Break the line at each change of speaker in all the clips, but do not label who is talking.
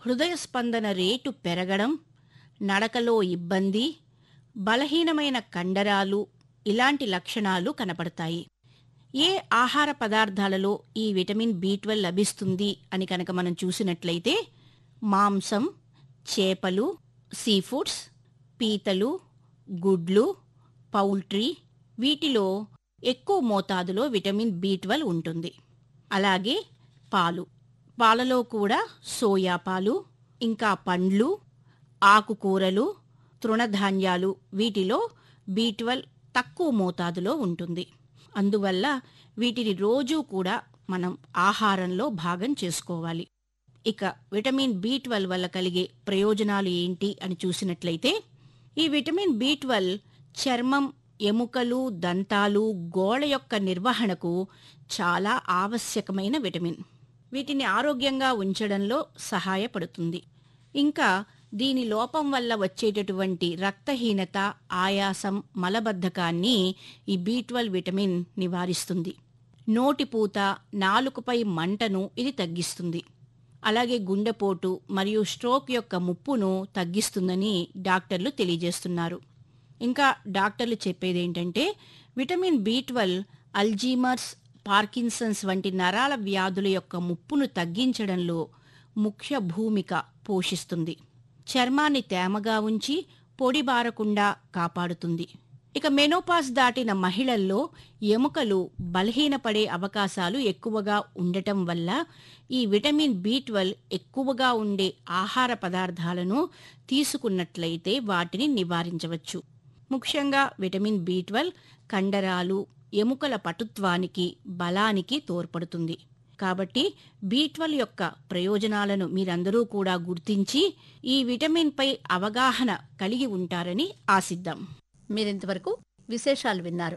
హృదయ స్పందన రేటు పెరగడం నడకలో ఇబ్బంది బలహీనమైన కండరాలు ఇలాంటి లక్షణాలు కనపడతాయి ఏ ఆహార పదార్థాలలో ఈ విటమిన్ బి ట్వెల్వ్ లభిస్తుంది అని కనుక మనం చూసినట్లయితే మాంసం చేపలు సీ ఫుడ్స్ పీతలు గుడ్లు పౌల్ట్రీ వీటిలో ఎక్కువ మోతాదులో విటమిన్ బి ట్వెల్వ్ ఉంటుంది అలాగే పాలు పాలలో కూడా సోయా పాలు ఇంకా పండ్లు ఆకుకూరలు తృణధాన్యాలు వీటిలో బి ట్వెల్వ్ తక్కువ మోతాదులో ఉంటుంది అందువల్ల వీటిని రోజూ కూడా మనం ఆహారంలో భాగం చేసుకోవాలి ఇక విటమిన్ బి ట్వెల్వ్ వల్ల కలిగే ప్రయోజనాలు ఏంటి అని చూసినట్లయితే ఈ విటమిన్ బి ట్వెల్వ్ చర్మం ఎముకలు దంతాలు గోళ యొక్క నిర్వహణకు చాలా ఆవశ్యకమైన విటమిన్ వీటిని ఆరోగ్యంగా ఉంచడంలో సహాయపడుతుంది ఇంకా దీని లోపం వల్ల వచ్చేటటువంటి రక్తహీనత ఆయాసం మలబద్ధకాన్ని ఈ బి ట్వెల్వ్ విటమిన్ నివారిస్తుంది నోటిపూత నాలుకపై మంటను ఇది తగ్గిస్తుంది అలాగే గుండెపోటు మరియు స్ట్రోక్ యొక్క ముప్పును తగ్గిస్తుందని డాక్టర్లు తెలియజేస్తున్నారు ఇంకా డాక్టర్లు చెప్పేది ఏంటంటే vitamin B twelve Alzheimer's Parkinson's వంటి నరాల వ్యాధుల యొక్క ముప్పును తగ్గించడంలో ముఖ్య భూమిక పోషిస్తుంది చర్మాన్ని తేమగా ఉంచి పొడి బారకుండా కాపాడుతుంది ఇక మెనోపాస్ దాటిన మహిళల్లో ఎముకలు బలహీనపడే అవకాశాలు ఎక్కువగా ఉండటం వల్ల ఈ విటమిన్ బి ట్వెల్వ్ ఎక్కువగా ఉండే ఆహార పదార్థాలను తీసుకున్నట్లయితే వాటిని నివారించవచ్చు ముఖ్యంగా విటమిన్ బి ట్వెల్వ్ కండరాలు ఎముకల పటుత్వానికి బలానికి తోడ్పడుతుంది కాబట్టి బి ట్వెల్వ్ యొక్క ప్రయోజనాలను మీరందరూ కూడా గుర్తించి ఈ విటమిన్పై అవగాహన కలిగి ఉంటారని ఆశిద్దాం మీరింతవరకు విశేషాలు విన్నారు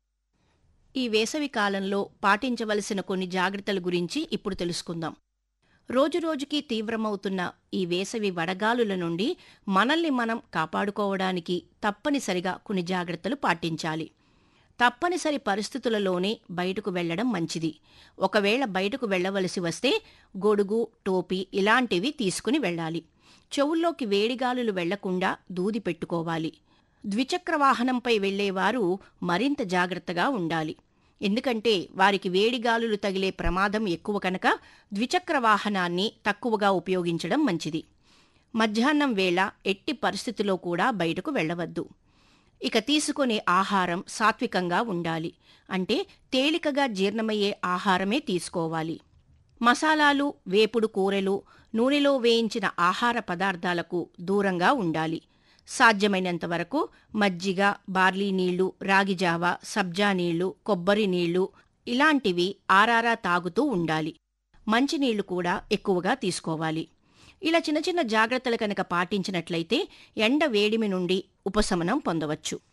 ఈ వేసవి కాలంలో పాటించవలసిన కొన్ని జాగ్రత్తల గురించి ఇప్పుడు తెలుసుకుందాం రోజురోజుకి తీవ్రమవుతున్న ఈ వేసవి వడగాలుల నుండి మనల్ని మనం కాపాడుకోవడానికి తప్పనిసరిగా కొన్ని జాగ్రత్తలు పాటించాలి తప్పనిసరి పరిస్థితులలోనే బయటకు వెళ్లడం మంచిది ఒకవేళ బయటకు వెళ్లవలసి వస్తే గొడుగు టోపీ ఇలాంటివి తీసుకుని వెళ్ళాలి చెవుల్లోకి వేడిగాలులు వెళ్లకుండా దూది పెట్టుకోవాలి ద్విచక్ర వాహనంపై వెళ్లేవారు మరింత జాగ్రత్తగా ఉండాలి ఎందుకంటే వారికి వేడిగాలులు తగిలే ప్రమాదం ఎక్కువ కనుక ద్విచక్ర వాహనాన్ని తక్కువగా ఉపయోగించడం మంచిది మధ్యాహ్నం వేళ ఎట్టి పరిస్థితిలో కూడా బయటకు వెళ్లవద్దు ఇక తీసుకునే ఆహారం సాత్వికంగా ఉండాలి అంటే తేలికగా జీర్ణమయ్యే ఆహారమే తీసుకోవాలి మసాలాలు వేపుడు కూరలు నూనెలో వేయించిన ఆహార పదార్థాలకు దూరంగా ఉండాలి సాధ్యమైనంత వరకు మజ్జిగ బార్లీ నీళ్లు రాగిజావ సబ్జా నీళ్లు కొబ్బరి నీళ్లు ఇలాంటివి ఆరారా తాగుతూ ఉండాలి మంచినీళ్లు కూడా ఎక్కువగా తీసుకోవాలి ఇలా చిన్న చిన్న జాగ్రత్తలు కనుక పాటించినట్లయితే ఎండ వేడిమి నుండి ఉపశమనం పొందవచ్చు